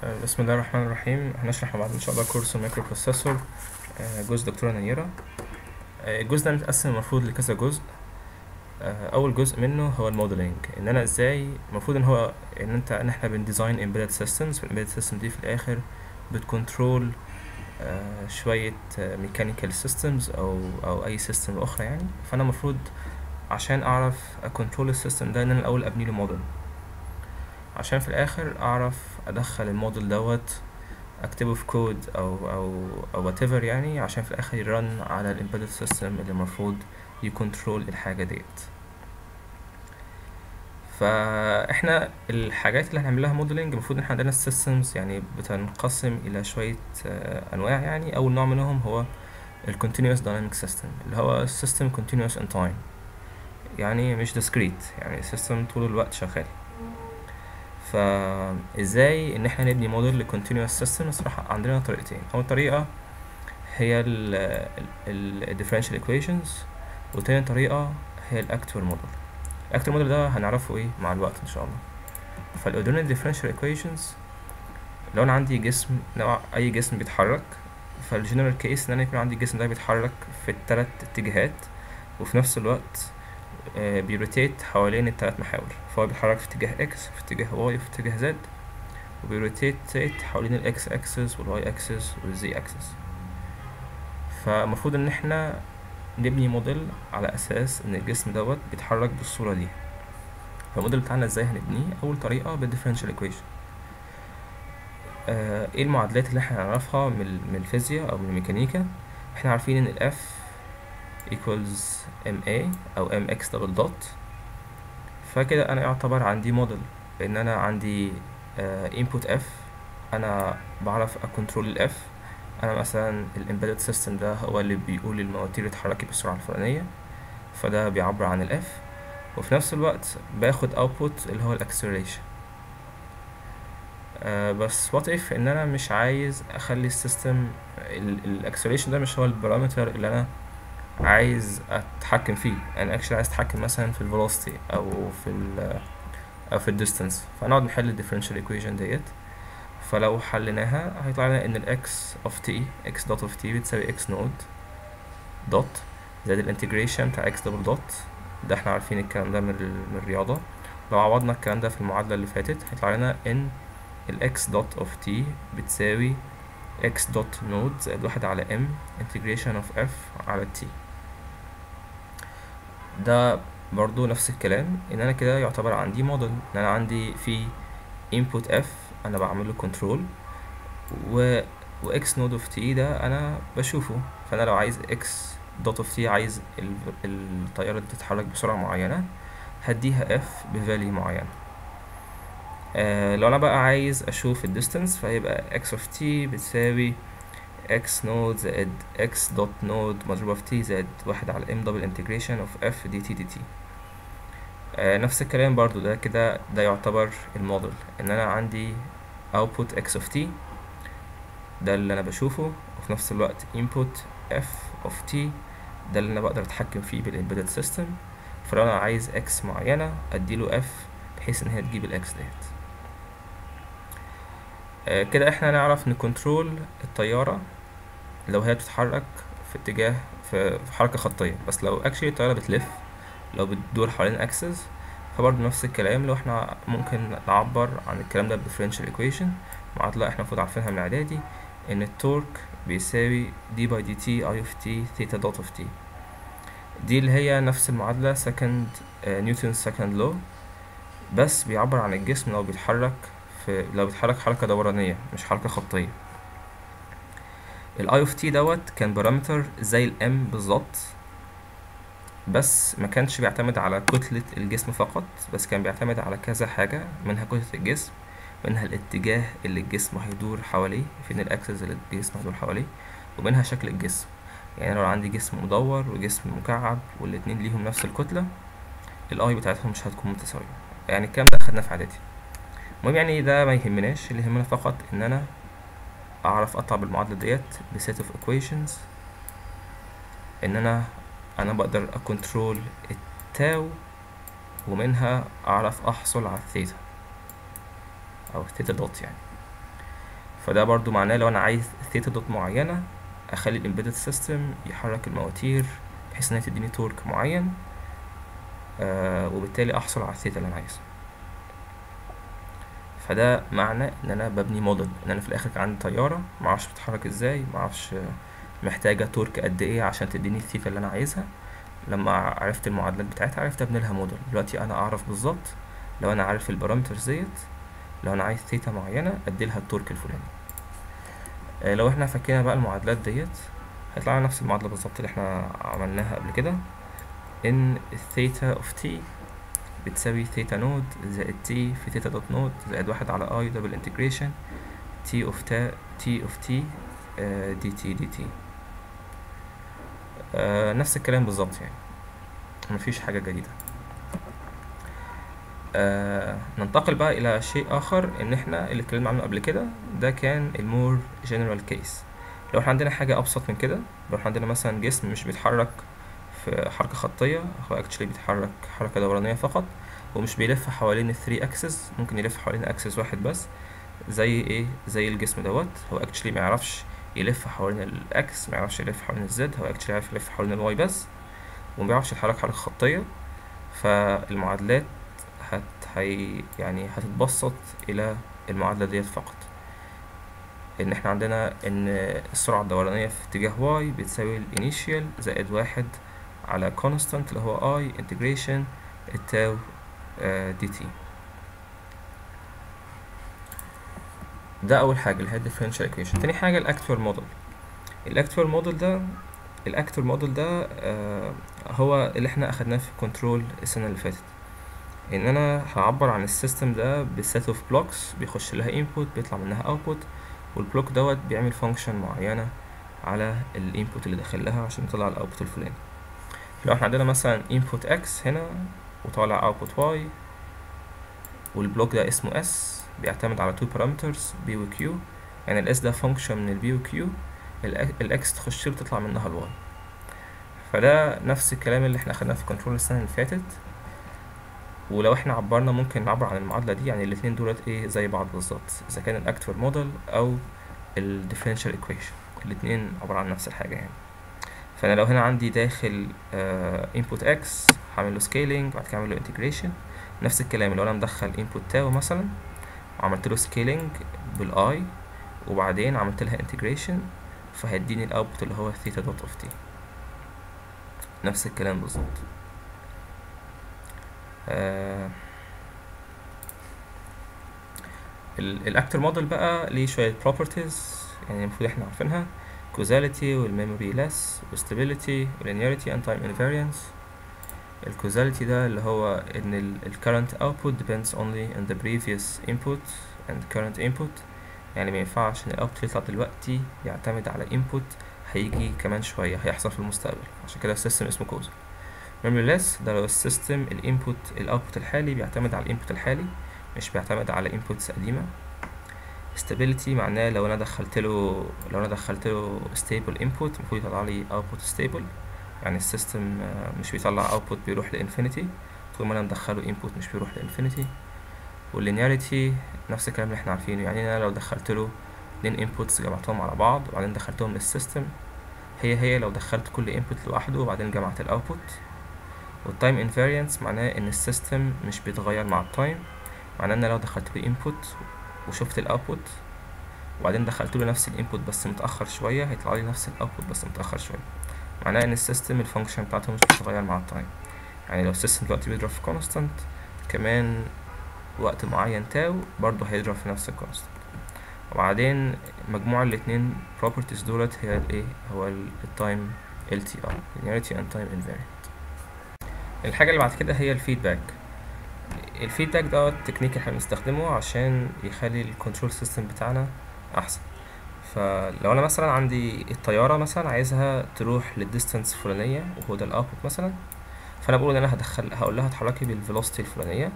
آه، بسم الله الرحمن الرحيم هنشرح مع بعض ان شاء الله كورس المايكرو بروسيسور آه، جزء دكتورة نيرة آه، الجزء ده متقسم المفروض لكذا جزء آه، اول جزء منه هو الموديلنج ان انا ازاي المفروض ان هو ان انت ان احنا بنديزاين امبيدد سيستمز والامبيدد سيستم دي في الاخر بتكنترول آه، شوية ميكانيكال سيستمز او او اي سيستم اخرى يعني فانا المفروض عشان اعرف اكنترول السيستم ده ان انا الاول ابني له موديل عشان في الاخر اعرف ادخل الموديل دوت اكتبه في كود او او او whatever يعني عشان في الاخر يرن على الامبيدد سيستم اللي المفروض يكنترول الحاجه ديت فاحنا الحاجات اللي هنعمل موديلنج المفروض ان احنا عندنا السيستمز يعني بتنقسم الى شويه آه، انواع يعني اول نوع منهم هو ال continuous dynamic system اللي هو system continuous in time يعني مش discrete يعني system طول الوقت شغال فازاي ان احنا نبني موديل لكونتينوس سيستم الصراحه عندنا طريقتين اول طريقه هي ال differential equations وتاني طريقه هي الاكتوال موديل الاكتوال موديل ده هنعرفه ايه مع الوقت ان شاء الله فالاوردينال differential equations لو انا عندي جسم نوع اي جسم بيتحرك فالجنرال كيس ان انا يكون عندي الجسم ده بيتحرك في الثلاث اتجاهات وفي نفس الوقت آه، بيروتيت حوالين التلات محاور فهو بيتحرك في اتجاه اكس في اتجاه واي وفي اتجاه زد وبيروتيت حوالين الاكس اكسس والواي اكسس والزي اكسس فالمفروض ان احنا نبني موديل على اساس ان الجسم دوت بيتحرك بالصورة دي فالموديل بتاعنا ازاي هنبنيه اول طريقة بالديفرنشال ايكويشن آه ايه المعادلات اللي احنا هنعرفها من ال- من الفيزياء او من الميكانيكا احنا عارفين ان الاف equals MA أو MX double dot فكده أنا يعتبر عندي موديل لأن أنا عندي آه input F أنا بعرف أكنترول ال F أنا مثلا ال embedded system ده هو اللي بيقول المواتير اتحركي بالسرعة الفلانية فده بيعبر عن ال F وفي نفس الوقت باخد output اللي هو ال acceleration آه بس what if ان انا مش عايز اخلي السيستم الاكسلريشن ده مش هو البارامتر اللي انا عايز اتحكم فيه انا اكشلي عايز اتحكم مثلا في الفيلوسيتي او في ال او في الديستانس فنقعد نحل الديفرنشال ايكويشن ديت فلو حليناها هيطلع لنا ان الاكس اوف تي اكس دوت اوف تي بتساوي اكس نود دوت زائد الانتجريشن بتاع اكس دبل دوت ده احنا عارفين الكلام ده من, ال- من الرياضة لو عوضنا الكلام ده في المعادلة اللي فاتت هيطلع لنا ان الاكس دوت اوف تي بتساوي x دوت نود زائد واحد على m integration of f على t ده برضو نفس الكلام ان انا كده يعتبر عندي موديل ان انا عندي في input f انا بعمله control و و x node of t ده انا بشوفه فانا لو عايز x dot of t عايز ال- الطيارة دي تتحرك بسرعة معينة هديها f بفاليو معينة آه لو انا بقى عايز اشوف الديستانس فهيبقى x of t بتساوي x نود زائد x دوت نود مضروبة في t زائد واحد على m double integration of f dt dt آه نفس الكلام برضو ده كده ده يعتبر الموديل ان انا عندي output x of t ده اللي انا بشوفه وفي نفس الوقت input f of t ده اللي انا بقدر اتحكم فيه بالembedded system فلو انا عايز x معينة اديله f بحيث ان هي تجيب الاكس ديت آه، كده احنا نعرف نكنترول الطيارة لو هي بتتحرك في اتجاه في في حركة خطية بس لو اكشلي الطيارة بتلف لو بتدور حوالين اكسس فبرضه نفس الكلام لو احنا ممكن نعبر عن الكلام ده بالديفرنشال ايكويشن معادلة احنا المفروض عارفينها من اعدادي ان التورك بيساوي دي باي دي تي اي اوف تي ثيتا دوت اوف تي دي اللي هي نفس المعادلة سكند نيوتن سكند لو بس بيعبر عن الجسم لو بيتحرك في لو بيتحرك حركة دورانية مش حركة خطية الاي اوف تي دوت كان بارامتر زي الام بالظبط بس ما كانش بيعتمد على كتلة الجسم فقط بس كان بيعتمد على كذا حاجة منها كتلة الجسم منها الاتجاه اللي الجسم هيدور حواليه فين الاكسس اللي الجسم هيدور حواليه ومنها شكل الجسم يعني لو عندي جسم مدور وجسم مكعب والاتنين ليهم نفس الكتلة الاي بتاعتهم مش هتكون متساوية يعني الكلام ده اخدناه في اعدادي المهم يعني ده ما يهمناش اللي يهمنا فقط ان انا اعرف اطلع بالمعادله ديت بسيت اوف equations ان انا انا بقدر اكنترول التاو ومنها اعرف احصل على الثيتا او الثيتا دوت يعني فده برضو معناه لو انا عايز ثيتا دوت معينة اخلي الامبيدد سيستم يحرك المواتير بحيث انها تديني تورك معين آه وبالتالي احصل على الثيتا اللي انا عايزها فده معنى ان انا ببني موديل ان انا في الاخر كان عندي طياره معرفش بتتحرك ازاي معرفش محتاجه تورك قد ايه عشان تديني الثيتا اللي انا عايزها لما عرفت المعادلات بتاعتها عرفت ابني لها موديل دلوقتي انا اعرف بالظبط لو انا عارف البارامترز ديت لو انا عايز ثيتا معينه ادي لها التورك الفلاني آه لو احنا فكينا بقى المعادلات ديت هيطلع لنا نفس المعادله بالظبط اللي احنا عملناها قبل كده ان الثيتا اوف تي بتساوي ثيتا نود زائد تي في ثيتا دوت نود زائد واحد على اي دبل انتجريشن تي اوف تا تي اوف تي دي تي دي تي نفس الكلام بالظبط يعني مفيش حاجة جديدة آه ننتقل بقى إلى شيء آخر إن إحنا اللي اتكلمنا عنه قبل كده ده كان المور جنرال كيس لو إحنا عندنا حاجة أبسط من كده لو إحنا عندنا مثلا جسم مش بيتحرك في حركة خطية هو اكشلي بيتحرك حركة دورانية فقط ومش بيلف حوالين الثري اكسس ممكن يلف حوالين اكسس واحد بس زي ايه زي الجسم دوت هو اكشلي ما يعرفش يلف حوالين الاكس ما يعرفش يلف حوالين الزد هو اكشلي يعرف يلف حوالين الواي بس وما بيعرفش يتحرك حركة خطية فالمعادلات هت هي يعني هتتبسط الى المعادلة ديت فقط ان احنا عندنا ان السرعة الدورانية في اتجاه واي بتساوي الانيشيال زائد واحد على كونستانت اللي هو اي انتجريشن التاو دي تي ده اول حاجه اللي هي الديفرنشال ايكويشن تاني حاجه الاكتوال موديل الاكتوال موديل ده الاكتوال موديل ده آه هو اللي احنا اخدناه في كنترول السنه اللي فاتت ان انا هعبر عن السيستم ده بسيت اوف بلوكس بيخش لها انبوت بيطلع منها اوتبوت والبلوك دوت بيعمل فانكشن معينه على الانبوت اللي داخل لها عشان يطلع الاوتبوت الفلاني لو احنا عندنا مثلا input x هنا وطالع output y والبلوك ده اسمه s بيعتمد على two parameters b و q يعني ال s ده function من ال b و q ال x تخش له تطلع منها ال y فده نفس الكلام اللي احنا اخدناه في كنترول السنة اللي فاتت ولو احنا عبرنا ممكن نعبر عن المعادلة دي يعني الاتنين دولت ايه زي بعض بالظبط اذا كان الاكتوال موديل او ال differential equation الاتنين عبارة عن نفس الحاجة يعني فانا لو هنا عندي داخل uh, input x هعمل له scaling وبعد كده اعمل له integration نفس الكلام لو انا مدخل input تاو مثلا وعملت له scaling بالاي وبعدين عملت لها integration فهيديني الاوتبوت اللي هو theta dot of t نفس الكلام بالظبط آه الاكتر موديل بقى ليه شوية properties يعني المفروض احنا عارفينها causality والmemory less والstability والlinearity and time invariance الكوزاليتي ده اللي هو ان ال current output depends only on the previous input and current input يعني ما ينفعش ان الاوتبوت يطلع دلوقتي يعتمد على input هيجي كمان شوية هيحصل في المستقبل عشان كده السيستم اسمه كوزا memory less ده لو السيستم الانبوت الاوتبوت الحالي بيعتمد على الانبوت الحالي مش بيعتمد على inputs قديمة stability معناه لو انا دخلت له لو انا دخلت له stable input المفروض يطلع لي output stable يعني السيستم مش بيطلع output بيروح لانفينيتي طول ما انا مدخله input مش بيروح لانفينيتي واللينياريتي نفس الكلام اللي احنا عارفينه يعني انا لو دخلت له اتنين inputs جمعتهم على بعض وبعدين دخلتهم للسيستم هي هي لو دخلت كل input لوحده وبعدين جمعت الاوتبوت والتايم انفاريانس معناه ان السيستم مش بيتغير مع التايم معناه ان لو دخلت له input وشفت الاوتبوت وبعدين دخلت له نفس الانبوت بس متاخر شويه هيطلع لي نفس الاوتبوت بس متاخر شويه معناه ان السيستم الفانكشن بتاعته مش بتتغير مع التايم يعني لو السيستم دلوقتي بيضرب في كونستانت كمان وقت معين تاو برضه هيضرب في نفس الكونستانت وبعدين مجموع الاتنين properties دولت هي الايه هو التايم LTI linearity and time invariant الحاجة اللي بعد كده هي الفيدباك الفيدباك ده التكنيك احنا بنستخدمه عشان يخلي الكنترول سيستم بتاعنا احسن فلو انا مثلا عندي الطياره مثلا عايزها تروح للديستانس الفلانيه وهو ده الاوتبوت مثلا فانا بقول ان انا هدخل هقول لها اتحركي بالفيلوسيتي الفلانيه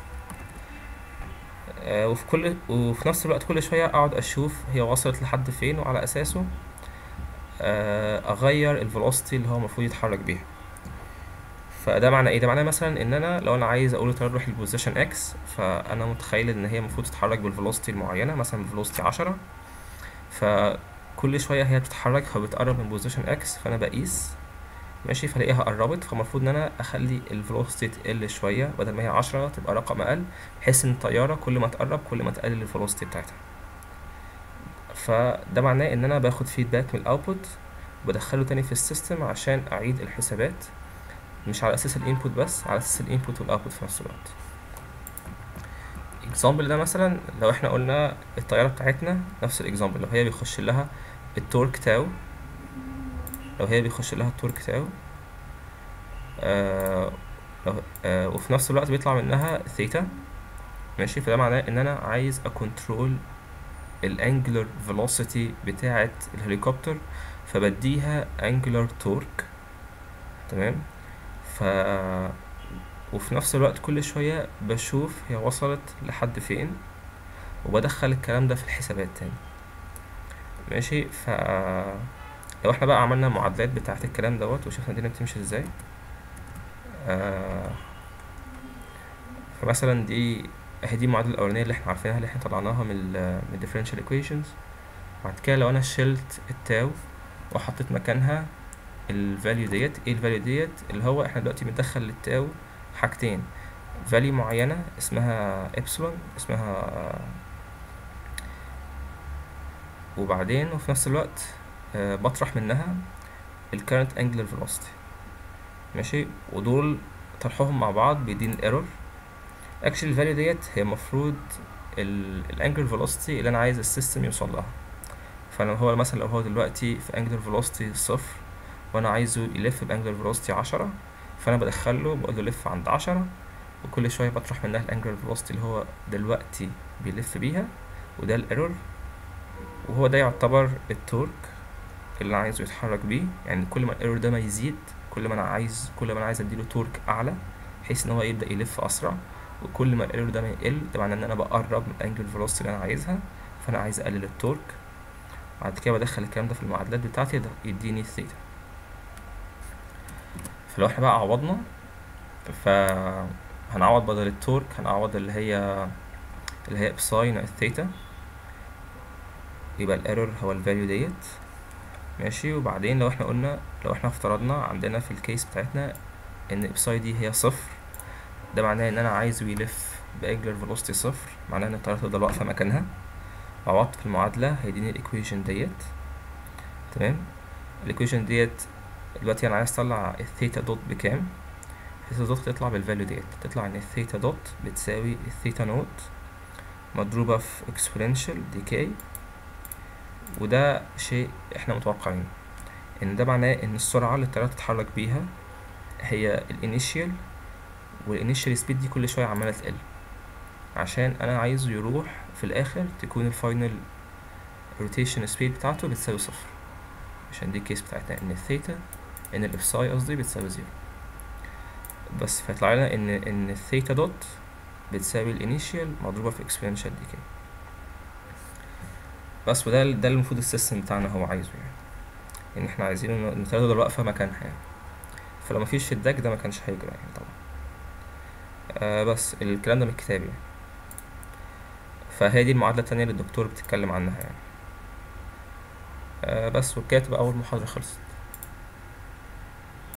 آه وفي كل وفي نفس الوقت كل شويه اقعد اشوف هي وصلت لحد فين وعلى اساسه آه اغير الفيلوسيتي اللي هو المفروض يتحرك بيها فده معنى ايه ده معناه مثلا ان انا لو انا عايز اقول للطياره تروح للبوزيشن اكس فانا متخيل ان هي المفروض تتحرك بالفيلوسيتي المعينه مثلا بالفيلوسيتي عشرة فكل شويه هي بتتحرك فبتقرب من بوزيشن اكس فانا بقيس ماشي فلاقيها قربت فالمفروض ان انا اخلي الفيلوسيتي تقل شويه بدل ما هي عشرة تبقى رقم اقل بحيث ان الطياره كل ما تقرب كل ما تقلل الفيلوسيتي بتاعتها فده معناه ان انا باخد فيدباك من الاوتبوت بدخله تاني في السيستم عشان اعيد الحسابات مش على اساس الانبوت بس على اساس الانبوت والاوتبوت في نفس الوقت اكزامبل ده مثلا لو احنا قلنا الطياره بتاعتنا نفس الاكزامبل لو هي بيخش لها التورك تاو لو هي بيخش لها التورك تاو آه لو آه وفي نفس الوقت بيطلع منها ثيتا ماشي فده معناه ان انا عايز اكونترول الانجلر فيلوسيتي بتاعه الهليكوبتر فبديها انجلر تورك تمام ف وفي نفس الوقت كل شوية بشوف هي وصلت لحد فين وبدخل الكلام ده في الحسابات تاني ماشي ف لو احنا بقى عملنا معادلات بتاعة الكلام دوت وشفنا الدنيا بتمشي ازاي آه فمثلا دي اهي دي المعادلة الأولانية اللي احنا عارفينها اللي احنا طلعناها من ال من differential equations بعد كده لو انا شلت التاو وحطيت مكانها الفاليو ديت ايه الفاليو ديت اللي هو احنا دلوقتي بندخل للتاو حاجتين فاليو معينة اسمها ابسلون اسمها وبعدين وفي نفس الوقت آه بطرح منها الكرنت angular velocity ماشي ودول طرحهم مع بعض بيدين الايرور اكشلي الفاليو ديت هي المفروض الانجلر فيلوسيتي اللي انا عايز السيستم يوصل لها فانا هو مثلا لو هو دلوقتي في انجلر فيلوسيتي صفر وانا عايزه يلف بانجلر فيلوسيتي عشرة فانا بدخله بقول له لف عند عشرة وكل شويه بطرح منها الانجلر فيلوسيتي اللي هو دلوقتي بيلف بيها وده الايرور وهو ده يعتبر التورك اللي انا عايزه يتحرك بيه يعني كل ما الايرور ده ما يزيد كل ما انا عايز كل ما انا عايز اديله تورك اعلى بحيث ان هو يبدا يلف اسرع وكل ما الايرور ده ما يقل ده معناه ان انا بقرب من الانجل فيلوسيتي اللي انا عايزها فانا عايز اقلل التورك بعد كده بدخل الكلام ده في المعادلات بتاعتي ده يديني الثيتا فلو احنا بقى عوضنا فهنعوض بدل التورك هنعوض اللي هي اللي هي بساي ناقص ثيتا يبقى الايرور هو الفاليو ديت ماشي وبعدين لو احنا قلنا لو احنا افترضنا عندنا في الكيس بتاعتنا ان ابساي دي هي صفر ده معناه ان انا عايزه يلف بانجلر فيلوسيتي صفر معناه ان الطيارة تفضل واقفة مكانها عوضت في المعادلة هيديني الايكويشن ديت تمام الايكويشن ديت دلوقتي انا عايز اطلع الثيتا دوت بكام الثيتا دوت تطلع بالفاليو ديت تطلع ان الثيتا دوت بتساوي الثيتا نوت مضروبة في exponential decay وده شيء احنا متوقعينه ان ده معناه ان السرعة اللي الطيارة تتحرك بيها هي الانيشيال والانيشيال سبيد دي كل شوية عمالة تقل عشان انا عايزه يروح في الاخر تكون الفاينل روتيشن سبيد بتاعته بتساوي صفر عشان دي الكيس بتاعتنا ان الثيتا ان الافساي قصدي بتساوي زيرو بس فيطلع لنا ان ان الثيتا دوت بتساوي الانيشيال مضروبة في exponential decay بس وده ده اللي المفروض السيستم بتاعنا هو عايزه يعني ان احنا عايزينه ان الطيارة تفضل واقفة مكانها يعني فلو مفيش فيدباك ده مكانش هيجرى يعني طبعا آه بس الكلام ده من الكتاب يعني فهي دي المعادلة التانية اللي الدكتور بتتكلم عنها يعني آه بس وكده تبقى أول محاضرة خلصت